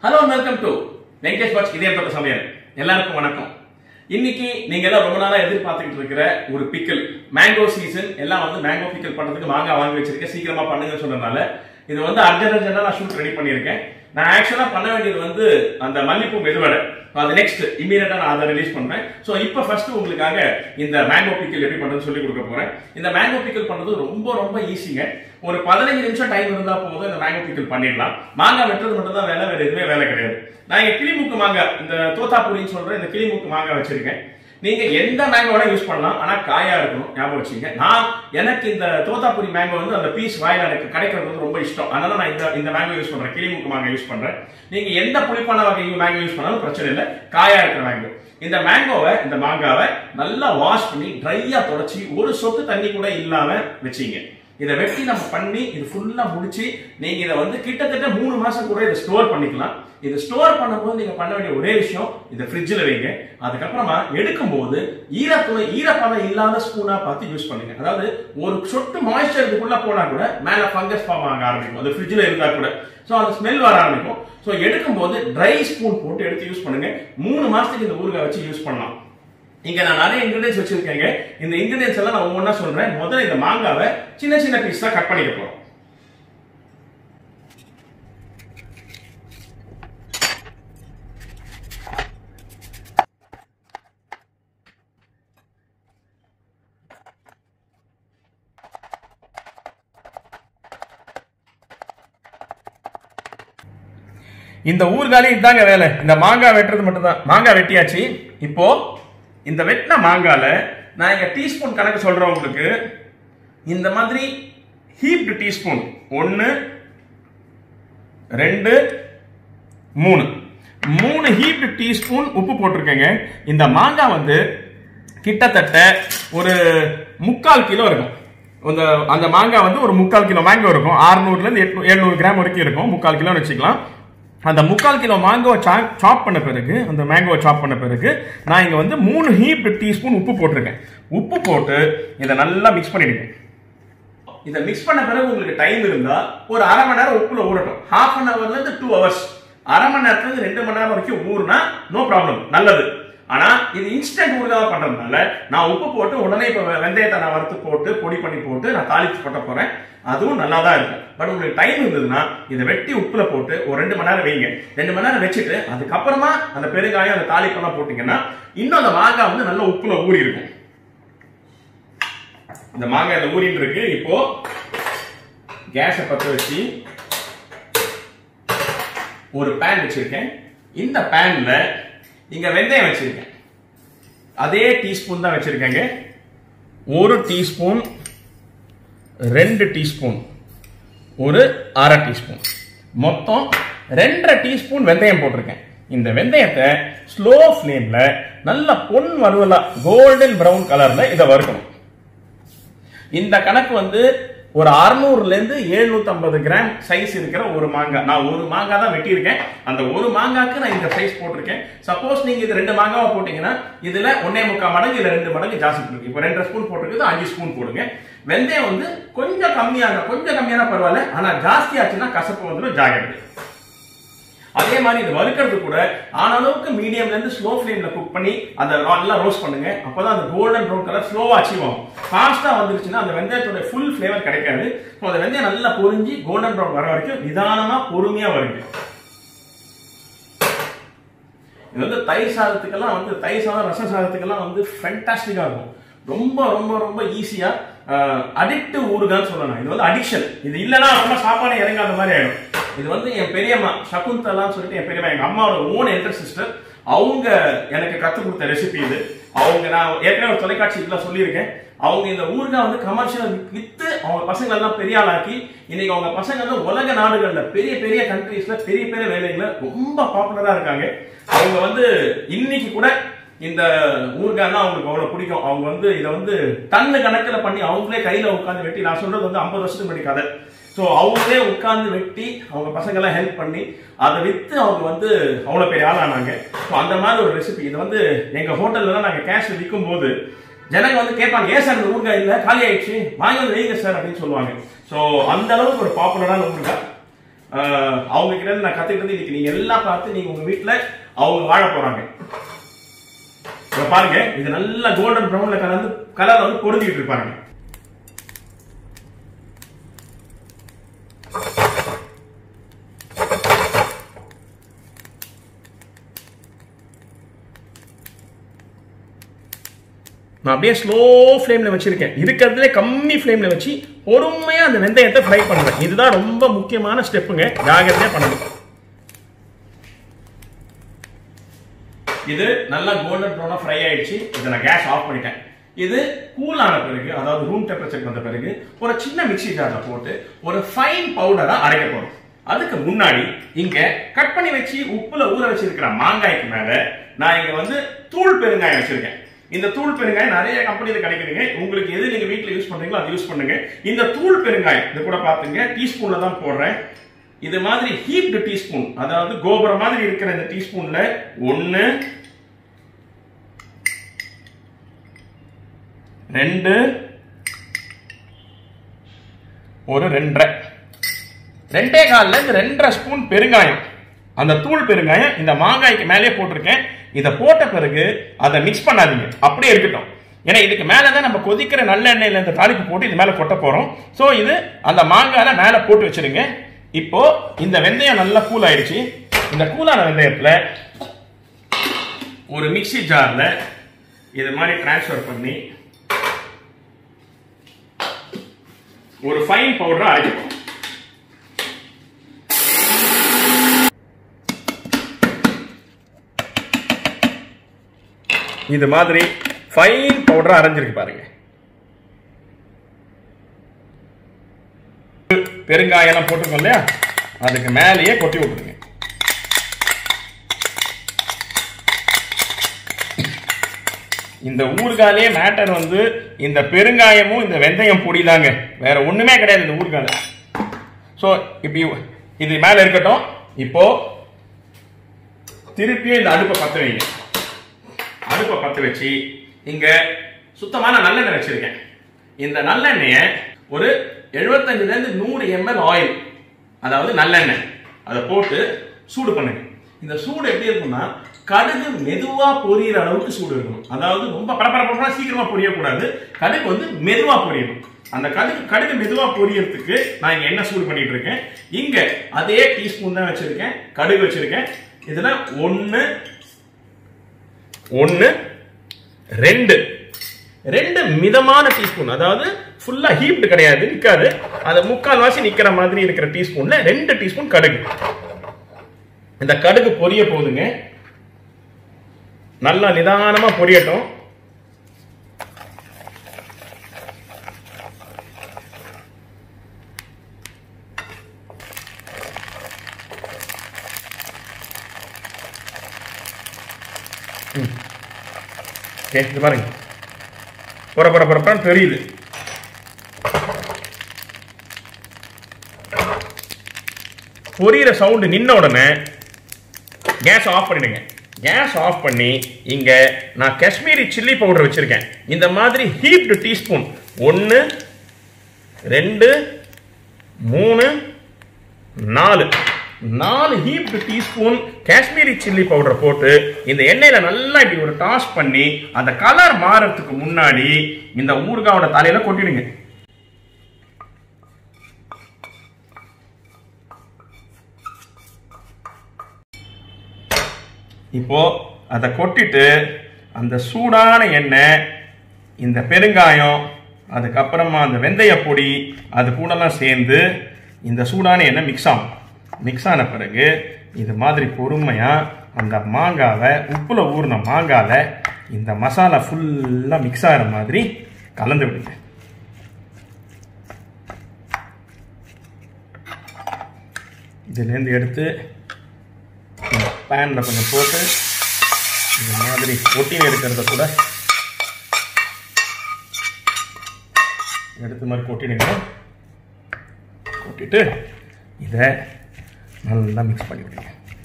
hello welcome to Venkatesh Bhat's இதயம் தொட்ட சமையல் எல்லாருக்கும் வணக்கம் இன்னைக்கு நீங்க எல்லாம் ரொம்ப நாளா எதிர்பார்த்துக்கிட்டு இருக்கிற ஒரு பிக்கல் மேங்கோ சீசன் எல்லாம் வந்து மேங்கோ பிக்கல் பண்றதுக்கு மாங்காய் வாங்கி வச்சிருக்கேன் சீக்கிரமா பண்ணுங்க சொன்னதுனால இது வந்து அர்ஜென்ட் அர்ஜென்டா நான் ஷூட் ரெடி பண்ணியிருக்கேன் நான் ஆக்சுவலா பண்ண வேண்டியது வந்து அந்த மல்லிப்பூ மெதுவடை அது நெக்ஸ்ட் இமீடியட்டா நான் அதை ரிலீஸ் பண்றேன் சோ இப்போ ஃபர்ஸ்ட் உங்களுக்காக இந்த மேங்கோ பிக்கல் எப்படி பண்றது சொல்லி கொடுக்க போறேன் இந்த மேங்கோ பிக்கல் பண்றது ரொம்ப ரொம்ப ஈஸிங்க ஒரு பதினஞ்சு நிமிஷம் டைம் இருந்தா போதும் இந்த மேங்கோ பிக்கல் பண்ணிடலாம் மாங்காய் வெட்டுறது மட்டும் தான் வேலை வேற எதுவுமே வேலை கிடையாது நான் இங்க கிளிமுக்கு மாங்காய் இந்த தோத்தாப்புரின்னு சொல்ற இந்த கிளிமுக்கு மாங்காய் வச்சிருக்கேன் நீங்க எந்த மேங்கோட யூஸ் பண்ணலாம் ஆனா காயா இருக்கணும் ஞாபகம் வச்சுங்க நான் எனக்கு இந்த தோத்தாப்புரி மேங்கோ வந்து அந்த பீஸ் வாயில எனக்கு கிடைக்கிறது வந்து ரொம்ப இஷ்டம் அதனால நான் இந்த இந்த மேங்கோ யூஸ் பண்றேன் கிளிமுக்கு மாங்காய் யூஸ் பண்றேன் நீங்க எந்த புளிப்பான வகை மேங்கோ யூஸ் பண்ணாலும் பிரச்சனை இல்லை காயா இருக்கிற மேங்கோ இந்த மேங்கோவை இந்த மாங்காவை நல்லா வாஷ் பண்ணி ட்ரையா தொடச்சி ஒரு சொட்டு தண்ணி கூட இல்லாம வச்சீங்க இதை வெட்டி நம்ம பண்ணி இது ஃபுல்லா முடிச்சு நீங்க இதை வந்து கிட்டத்தட்ட மூணு மாசம் கூட இதை ஸ்டோர் பண்ணிக்கலாம் இது ஸ்டோர் பண்ணும்போது நீங்க பண்ண வேண்டிய ஒரே விஷயம் இதை ஃப்ரிட்ஜில் வைங்க அதுக்கப்புறமா எடுக்கும்போது ஈரத்துணை ஈரப்பதம் இல்லாத ஸ்பூனா பார்த்து யூஸ் பண்ணுங்க அதாவது ஒரு சொட்டு மாய்ஸ்சர் இதுக்குள்ள போனா கூட மேல ஃபங்கஸ் ஃபார்ம் ஆக ஆரம்பிக்கும் அது ஃப்ரிட்ஜில் இருந்தா கூட ஸோ அந்த ஸ்மெல் வர ஆரம்பிக்கும் ஸோ எடுக்கும்போது ட்ரை ஸ்பூன் போட்டு எடுத்து யூஸ் பண்ணுங்க மூணு மாசத்துக்கு இந்த ஊறுகாய் வச்சு யூஸ் பண்ணலாம் இங்க நான் நிறைய இன்கிரீடியன்ஸ் வச்சிருக்கேங்க இந்த இன்கிரீடியன்ஸ் எல்லாம் நான் ஒவ்வொன்றா சொல்றேன் முதல்ல இந்த மாங்காவை சின்ன சின்ன பீஸ் தான் கட் பண்ணிக்க போறோம் இந்த ஊர்காலி இதாங்க வேலை இந்த மாங்காய் வெட்டுறது மட்டும்தான் மாங்காய் வெட்டியாச்சு இப்போ இந்த வெட்டின மாங்கால நான் இங்க டீஸ்பூன் கணக்கு சொல்றேன் உங்களுக்கு இந்த மாதிரி ஹீப்டு டீஸ்பூன் ஒன்னு ரெண்டு மூணு மூணு ஹீப்டு டீஸ்பூன் உப்பு போட்டிருக்கேங்க இந்த மாங்காய் வந்து கிட்டத்தட்ட ஒரு முக்கால் கிலோ இருக்கும் அந்த அந்த மாங்காய் வந்து ஒரு முக்கால் கிலோ மேங்கோ இருக்கும் ஆறுநூறுல இருந்து எட்நூ எழுநூறு கிராம் வரைக்கும் இருக்கும் முக்கால் கிலோன்னு வச்சுக்கலாம் அந்த முக்கால் கிலோ மேங்கோவை சாப் பண்ண பிறகு அந்த மேங்கோவை சாப் பண்ண பிறகு நான் இங்க வந்து மூணு ஹீப் டீஸ்பூன் உப்பு போட்டிருக்கேன் உப்பு போட்டு இதை நல்லா மிக்ஸ் பண்ணிடுங்க இதை மிக்ஸ் பண்ண பிறகு உங்களுக்கு டைம் இருந்தா ஒரு அரை மணி நேரம் உப்புல ஊறட்டும் ஹாஃப் அன் ஹவர்ல இருந்து டூ ஹவர்ஸ் அரை மணி நேரத்துல இருந்து ரெண்டு மணி நேரம் வரைக்கும் ஊறுனா நோ ப்ராப்ளம் நல்லது ஆனா இது இன்ஸ்டன்ட் ஊறுகாவா பண்றதுனால நான் உப்பு போட்டு உடனே இப்ப வெந்தயத்தை நான் வறுத்து போட்டு பொடி பண்ணி போட்டு நான் தாளிச்சு போட்ட போறேன் அதுவும் நல்லா தான் இருக்கும் பட் உங்களுக்கு டைம் இருந்ததுன்னா இதை வெட்டி உப்புல போட்டு ஒரு ரெண்டு மணி நேரம் வைங்க ரெண்டு மணி நேரம் வச்சுட்டு அதுக்கப்புறமா அந்த பெருங்காயம் அந்த தாளிப்பெல்லாம் போட்டீங்கன்னா இன்னும் அந்த மாங்காய் வந்து நல்ல உப்புல ஊறி இருக்கும் இந்த மாங்காய் இந்த ஊறிட்டு இருக்கு இப்போ கேஸை பற்ற வச்சு ஒரு பேன் வச்சிருக்கேன் இந்த பேன்ல இங்க வெந்தயம் வச்சிருக்கேன் அதே டீஸ்பூன் தான் வச்சிருக்கேங்க ஒரு டீஸ்பூன் ரெண்டு டீஸ்பூன் ஒரு அரை டீஸ்பூன் மொத்தம் ரெண்டரை டீஸ்பூன் வெந்தயம் போட்டிருக்கேன் இந்த வெந்தயத்தை ஸ்லோ ஃப்ளேம்ல நல்ல பொன் வறுவலா கோல்டன் பிரவுன் கலர்ல இதை வறுக்கணும் இந்த கணக்கு வந்து ஒரு அறுநூறுல இருந்து எழுநூத்தி ஐம்பது கிராம் சைஸ் இருக்கிற ஒரு மாங்காய் நான் ஒரு மாங்காய் தான் வெட்டியிருக்கேன் அந்த ஒரு மாங்காய்க்கு நான் இந்த சைஸ் போட்டிருக்கேன் சப்போஸ் நீங்க இது ரெண்டு மாங்காவை போட்டீங்கன்னா இதுல ஒன்னே முக்கால் மடங்கு இல்ல ரெண்டு மடங்கு ஜாஸ்தி போடுங்க இப்போ ரெண்டரை ஸ்பூன் போட்டிருக்குது அஞ்சு ஸ்பூன் போடுங்க வெந்தயம் வந்து கொஞ்சம் கம்மியாக கொஞ்சம் கம்மியான பரவாயில்ல ஆனா ஜாஸ்தி ஆச்சுன்னா கசப்பு வந்துடும் ஜாகிரதை அதே மாதிரி இது வறுக்கிறது கூட ஆன அளவுக்கு மீடியம்ல இருந்து ஸ்லோ ஃப்ளேம்ல குக் பண்ணி அதை நல்லா ரோஸ்ட் பண்ணுங்க அப்பதான் அந்த கோல்டன் ப்ரௌன் கலர் ஸ்லோவா அச்சீவ் ஆகும் ஃபாஸ்டா வந்துருச்சுன்னா அந்த வெந்தயத்தோட ஃபுல் ஃபிளேவர் கிடைக்காது ஸோ அந்த வெந்தயம் நல்லா பொரிஞ்சு கோல்டன் ப்ரௌன் வர வரைக்கும் நிதானமா பொறுமையா வருங்க இது வந்து தயிர் சாதத்துக்கெல்லாம் வந்து தயிர் சாதம் ரச சாதத்துக்கெல்லாம் வந்து ஃபென்டாஸ்டிக்கா இருக்கும் ரொம்ப ரொம்ப ரொம்ப ஈஸியா அடிக்ட் ஊறுகான்னு சொல்லலாம் இது வந்து அடிக்ஷன் இது இல்லைன்னா ரொம்ப சாப்பாடு இறங்காத மாதிரி ஆயிடும் இது வந்து என் பெரியம்மா சகுந்தலான்னு சொல்லிட்டு என் பெரியம்மா எங்க அம்மாவோட ஓன் எல்டர் சிஸ்டர் அவங்க எனக்கு கற்றுக் கொடுத்த ரெசிபி இது அவங்க நான் ஏற்கனவே ஒரு தொலைக்காட்சி இதில் சொல்லியிருக்கேன் அவங்க இந்த ஊர்காய் வந்து கமர்ஷியல் வித்து அவங்க பசங்க எல்லாம் பெரிய ஆளாக்கி இன்னைக்கு அவங்க பசங்க வந்து உலக நாடுகள்ல பெரிய பெரிய கண்ட்ரீஸ்ல பெரிய பெரிய வேலைகளை ரொம்ப பாப்புலரா இருக்காங்க அவங்க வந்து இன்னைக்கு கூட இந்த ஊர்காய் தான் அவங்களுக்கு அவ்வளவு பிடிக்கும் அவங்க வந்து இதை வந்து டன்னு கணக்குல பண்ணி அவங்களே கையில உட்காந்து வெட்டி நான் சொல்றது வந்து ஐம்பது வருஷத்துக்கு முன்னாடி கதை ஸோ அவங்களே உட்கார்ந்து வெட்டி அவங்க பசங்கெல்லாம் ஹெல்ப் பண்ணி அதை வித்து அவங்க வந்து அவ்வளோ பெரிய ஆளானாங்க ஸோ அந்த மாதிரி ஒரு ரெசிபி இது வந்து எங்கள் ஹோட்டல்லாம் நாங்கள் கேஷ் விற்கும் போது ஜனங்க வந்து கேட்பாங்க ஏன் சார் இந்த ஊறுகாய் இல்லை காலி ஆயிடுச்சு வாங்கி வந்து வைங்க சார் அப்படின்னு சொல்லுவாங்க ஸோ அந்த அளவுக்கு ஒரு பாப்புலரான ஊறுகாய் ஆஹ், அவங்க கிட்ட இருந்து நான் கத்துக்கிட்டது இன்னைக்கு நீங்க எல்லாம் பார்த்து நீங்க உங்க வீட்டுல அவங்க வாழ போறாங்க இப்ப பாருங்க இது நல்லா கோல்டன் ப்ரௌன்ல கலந்து கலர் வந்து பொருந்திட்டு இருப்பாங்க நான் அப்படியே ஸ்லோ ஃப்ளேம்ல வச்சிருக்கேன் இருக்கிறதுல கம்மி ஃப்ளேம்ல வச்சு பொறுமையா அந்த வெந்தயத்தை ஃப்ரை பண்ணுவேன் இதுதான் ரொம்ப முக்கியமான ஸ்டெப்புங்க ஜாகிரதையா பண்ணணும் இது நல்லா கோல்டன் ப்ரௌனா ஃப்ரை ஆயிடுச்சு இதை நான் கேஸ் ஆஃப் பண்ணிட்டேன் இது கூல் ஆன பிறகு அதாவது ரூம் டெம்பரேச்சர் வந்த பிறகு ஒரு சின்ன மிக்ஸி ஜார்ல போட்டு ஒரு ஃபைன் பவுடரா அரைக்க போறோம் அதுக்கு முன்னாடி இங்க கட் பண்ணி வச்சு உப்புல ஊற வச்சிருக்கிற மாங்காய்க்கு மேல நான் இங்க வந்து தூள் பெருங்காயம் வச்சிருக்கேன் இந்த தூள் பெருங்காயம் நிறைய கம்பெனில கிடைக்குதுங்க உங்களுக்கு எது நீங்க வீட்ல யூஸ் பண்றீங்களோ அதை யூஸ் பண்ணுங்க இந்த தூள் பெருங்காயம் இது கூட பாத்துங்க டீஸ்பூன்ல தான் போடுறேன் இது மாதிரி ஹீப்டு டீஸ்பூன் அதாவது கோபுரம் மாதிரி இருக்கிற இந்த டீஸ்பூன்ல ஒன்னு ரெண்டு ஒரு ரெண்டரை ரெண்டே கால்ல இந்த ரெண்டரை ஸ்பூன் பெருங்காயம் அந்த தூள் பெருங்காயம் இந்த மாங்காய்க்கு மேலே போட்டிருக்கேன் இதை போட்ட பிறகு அதை மிக்ஸ் பண்ணாதீங்க அப்படியே இருக்கட்டும் ஏன்னா இதுக்கு மேலே தான் நம்ம கொதிக்கிற நல்லெண்ணெயில இந்த தாளிப்பு போட்டு இது மேலே கொட்ட போறோம் ஸோ இது அந்த மாங்காயில மேலே போட்டு வச்சிருங்க இப்போ இந்த வெந்தயம் நல்லா கூல் ஆயிடுச்சு இந்த கூலான வெந்தயத்துல ஒரு மிக்ஸி ஜார்ல இது மாதிரி டிரான்ஸ்ஃபர் பண்ணி ஒரு ஃபைன் பவுடரா அரைக்கணும் இது மாதிரி ஃபைன் பவுடரா அரைஞ்சிருக்கு பாருங்க பெருங்காயம் எல்லாம் போட்டிருக்கோம் இல்லையா அதுக்கு மேலேயே கொட்டி விட்டுருங்க இந்த ஊறுகாலே மேட்டர் வந்து இந்த பெருங்காயமும் இந்த வெந்தயம் பொடி தாங்க வேற ஒண்ணுமே கிடையாது இந்த ஊறுகால ஸோ இப்படி இது மேல இருக்கட்டும் இப்போ திருப்பியும் இந்த அடுப்பை பத்த வைங்க அடுப்பை பத்த வச்சு இங்க சுத்தமான நல்லெண்ணெய் வச்சிருக்கேன் இந்த நல்லெண்ணெய ஒரு 75 ல இருந்து நூறு எம்எல் ஆயில் அதாவது நல்லெண்ணெய் அதை போட்டு சூடு பண்ணுங்க இந்த சூடு எப்படி இருக்கும்னா கடுகு மெதுவா பொரியிற அளவுக்கு சூடு இருக்கணும் அதாவது ரொம்ப பரபரப்பா சீக்கிரமா பொரியக்கூடாது கடுகு வந்து மெதுவா பொரியணும் அந்த கடுகு கடுகு மெதுவா பொரியறதுக்கு நான் இங்க என்ன சூடு பண்ணிட்டு இருக்கேன் இங்க அதே டீஸ்பூன் தான் வச்சிருக்கேன் கடுகு வச்சிருக்கேன் இதுல ஒன்னு ஒன்னு ரெண்டு ரெண்டு மிதமான டீஸ்பூன் அதாவது ஃபுல்லா ஹீப்டு கிடையாது நிக்காது அது முக்கால் வாசி நிக்கிற மாதிரி இருக்கிற டீஸ்பூன்ல ரெண்டு டீஸ்பூன் கடுகு இந்த கடுகு பொரிய போகுதுங்க நல்லா நிதானமா பொரியட்டும் ஓகே இது பாருங்க பொற பொற பொறப்பான்னு தெரியுது பொரியிற சவுண்டு நின்ன உடனே கேஸ் ஆஃப் பண்ணிடுங்க கேஸ் ஆஃப் பண்ணி இங்க நான் காஷ்மீரி சில்லி பவுடர் வச்சிருக்கேன் இந்த மாதிரி ஹீப்டு டீஸ்பூன் ஒன்று ரெண்டு மூணு நாலு நாலு heaped teaspoon Kashmiri chilli powder போட்டு இந்த எண்ணெயில நல்லா இப்படி ஒரு டாஸ் பண்ணி அந்த கலர் மாறதுக்கு முன்னாடி இந்த ஊறுகாவோட தலையில கொட்டிடுங்க இப்போ அதை கொட்டிட்டு அந்த சூடான எண்ணெய் இந்த பெருங்காயம் அதுக்கப்புறமா அந்த வெந்தய பொடி அது கூடலாம் சேர்ந்து இந்த சூடான எண்ணெய் மிக்ஸ் ஆகும் மிக்ஸ் ஆன பிறகு இது மாதிரி பொறுமையாக அந்த மாங்காவை உப்புல ஊறின மாங்காவை இந்த மசாலா ஃபுல்லாக மிக்ஸ் ஆகிற மாதிரி கலந்து விடுங்க இதுலேருந்து எடுத்து பேனில் கொஞ்சம் போட்டு இந்த மாதிரி ஒட்டின்னு எடுக்கிறத கூட எடுத்து மாதிரி கொட்டிடுங்க கொட்டிட்டு இதை நல்லா மிக்ஸ் பண்ணி விடுங்க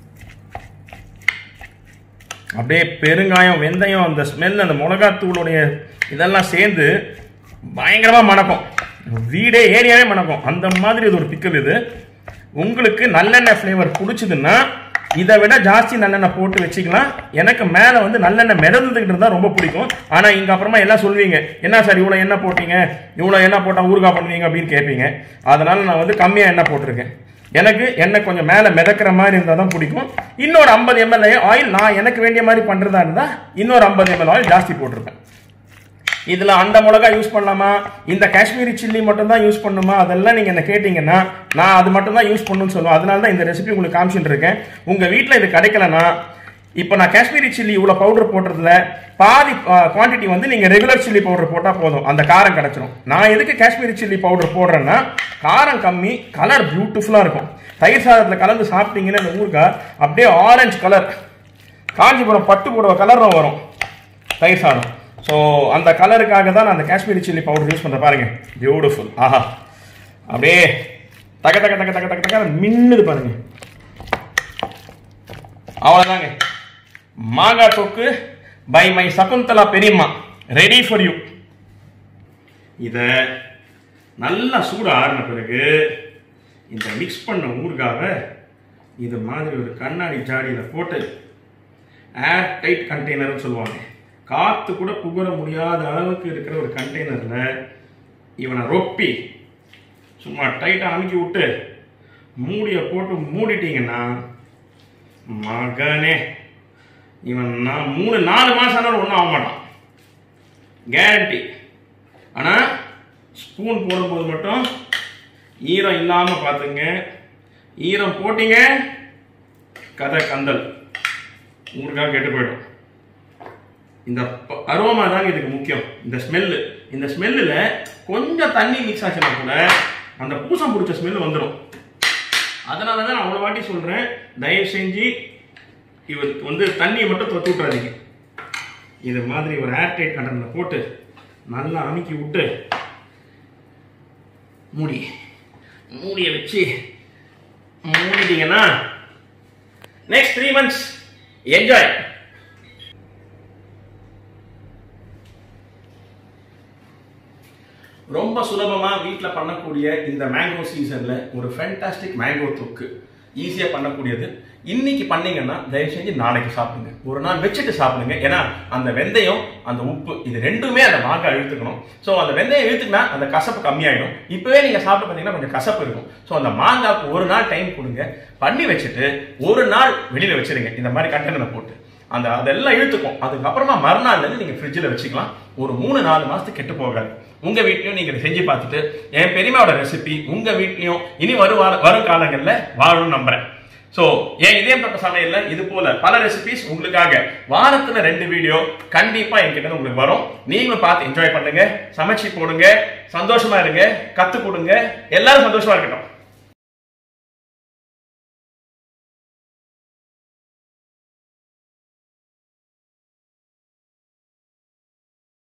அப்படியே பெருங்காயம் வெந்தயம் அந்த ஸ்மெல் அந்த மிளகாத்தூளுடைய இதெல்லாம் சேர்ந்து பயங்கரமாக மணக்கும் வீடே ஏரியாவே மணக்கும் அந்த மாதிரி இது ஒரு பிக்கல் இது உங்களுக்கு நல்லெண்ணெய் ஃப்ளேவர் பிடிச்சதுன்னா இதை விட ஜாஸ்தி நல்லெண்ணெய் போட்டு வச்சுக்கலாம் எனக்கு மேலே வந்து நல்லெண்ணெய் மிதந்துக்கிட்டு இருந்தால் ரொம்ப பிடிக்கும் ஆனால் இங்கே அப்புறமா எல்லாம் சொல்வீங்க என்ன சார் இவ்வளோ எண்ணெய் போட்டீங்க இவ்வளோ எண்ணெய் போட்டால் ஊறுகாய் பண்ணுவீங்க அப்படின்னு கேட்பீங்க அதனால நான் வந்து கம்மியாக எண்ணெய் போட்டிருக்கேன் எனக்கு எண்ணெய் கொஞ்சம் மேலே மிதக்கிற மாதிரி இருந்தால் தான் பிடிக்கும் இன்னொரு ஐம்பது எம்எல் ஆயில் நான் எனக்கு வேண்டிய மாதிரி பண்ணுறதா இருந்தால் இன்னொரு ஐம்பது எம்எல் ஆயில் ஜாஸ்தி போட்டிருப்பேன் இதில் அந்த மிளகா யூஸ் பண்ணலாமா இந்த காஷ்மீரி சில்லி மட்டும் தான் யூஸ் பண்ணுமா அதெல்லாம் நீங்கள் என்ன கேட்டிங்கன்னா நான் அது மட்டும் தான் யூஸ் பண்ணணும்னு சொல்லுவேன் அதனால தான் இந்த ரெசிபி உங்களுக்கு காமிச்சுட்டு இருக்கேன் உங்கள் வீட்டில் இது கிடைக்கலனா இப்போ நான் காஷ்மீரி சில்லி இவ்வளோ பவுடர் போடுறதுல பாதி குவான்டிட்டி வந்து நீங்கள் ரெகுலர் சில்லி பவுடர் போட்டால் போதும் அந்த காரம் கிடச்சிரும் நான் எதுக்கு காஷ்மீரி சில்லி பவுடர் போடுறேன்னா காரம் கம்மி கலர் பியூட்டிஃபுல்லாக இருக்கும் தயிர் சாதத்தில் கலந்து சாப்பிட்டீங்கன்னா இந்த ஊறுகாய் அப்படியே ஆரஞ்சு கலர் காஞ்சிபுரம் பட்டு புடவை கலரில் வரும் தயிர் சாதம் ஸோ அந்த கலருக்காக தான் நான் அந்த காஷ்மீரி சில்லி பவுடர் யூஸ் பண்ணுறேன் பாருங்க பியூட்டிஃபுல் ஆஹா அப்படியே தக தக தக தக தக தக மின்னுது பாருங்க அவ்வளோதாங்க மாங்காய் தொக்கு பை மை சகுந்தலா பெரியம்மா ரெடி ஃபார் யூ இதை நல்லா சூடு ஆறின பிறகு இந்த மிக்ஸ் பண்ண ஊறுகாவை இது மாதிரி ஒரு கண்ணாடி ஜாடியில் போட்டு ஏர் டைட் கண்டெய்னர்னு சொல்லுவாங்க காற்று கூட புகர முடியாத அளவுக்கு இருக்கிற ஒரு கண்டெய்னரில் இவனை ரொப்பி சும்மா டைட்டாக அமுக்கி விட்டு மூடியை போட்டு மூடிட்டீங்கன்னா மகனே இவன் நான் மூணு நாலு மாதம் ஆனாலும் ஒன்றும் ஆக மாட்டான் கேரண்டி ஆனால் ஸ்பூன் போடும்போது மட்டும் ஈரம் இல்லாமல் பார்த்துங்க ஈரம் போட்டீங்க கதை கந்தல் ஊருக்காக கெட்டு போயிடும் இந்த அரோமா தாங்க இதுக்கு முக்கியம் இந்த ஸ்மெல்லு இந்த ஸ்மெல்லில் கொஞ்சம் தண்ணி மிக்ஸ் ஆச்சுன்னா கூட அந்த பூசம் பிடிச்ச ஸ்மெல் வந்துடும் அதனால தான் நான் அவ்வளோ வாட்டி சொல்கிறேன் தயவு செஞ்சு இவருக்கு வந்து தண்ணியை மட்டும் தொத்து விட்றாதீங்க இது மாதிரி ஒரு ஏர்டைட் கண்டனில் போட்டு நல்லா அமுக்கி விட்டு மூடி மூடியை வச்சு மூடிட்டீங்கன்னா நெக்ஸ்ட் த்ரீ மந்த்ஸ் என்ஜாய் ரொம்ப சுலபமா வீட்டில் பண்ணக்கூடிய இந்த மேங்கோ சீசன்ல ஒரு ஃபேண்டாஸ்டிக் மேங்கோ தொக்கு ஈஸியா பண்ணக்கூடியது இன்னைக்கு பண்ணீங்கன்னா தயவு செஞ்சு நாளைக்கு சாப்பிடுங்க ஒரு நாள் வச்சுட்டு சாப்பிடுங்க ஏன்னா அந்த வெந்தயம் அந்த உப்பு இது ரெண்டுமே அந்த மாங்காய் இழுத்துக்கணும் ஸோ அந்த வெந்தயம் இழுத்துக்கினா அந்த கசப்பு கம்மியாயிடும் இப்பவே நீங்க சாப்பிட்டு பார்த்தீங்கன்னா கொஞ்சம் கசப்பு இருக்கும் ஸோ அந்த மாங்காய்க்கு ஒரு நாள் டைம் கொடுங்க பண்ணி வச்சுட்டு ஒரு நாள் வெளியில வச்சிருங்க இந்த மாதிரி கண்டெய்னரை போட்டு அந்த அதெல்லாம் இழுத்துக்கும் அதுக்கப்புறமா மறுநாள்ல இருந்து நீங்க ஃப்ரிட்ஜில் வச்சுக்கலாம் ஒரு மூணு நாலு மாசத்துக்கு கெட்டு போகாது உங்க வீட்லயும் நீங்க இதை செஞ்சு பார்த்துட்டு என் பெரியமாவோட ரெசிபி உங்க வீட்லயும் இனி வரும் வரும் காலங்களில் வாழும் நம்புறேன் ஸோ என் இதயம் தொட்ட சமையல்ல இது போல பல ரெசிபிஸ் உங்களுக்காக வாரத்துல ரெண்டு வீடியோ கண்டிப்பா என்கிட்ட உங்களுக்கு வரும் நீங்களும் பார்த்து என்ஜாய் பண்ணுங்க சமைச்சு போடுங்க சந்தோஷமா இருங்க கத்து கொடுங்க எல்லாரும் சந்தோஷமா இருக்கட்டும்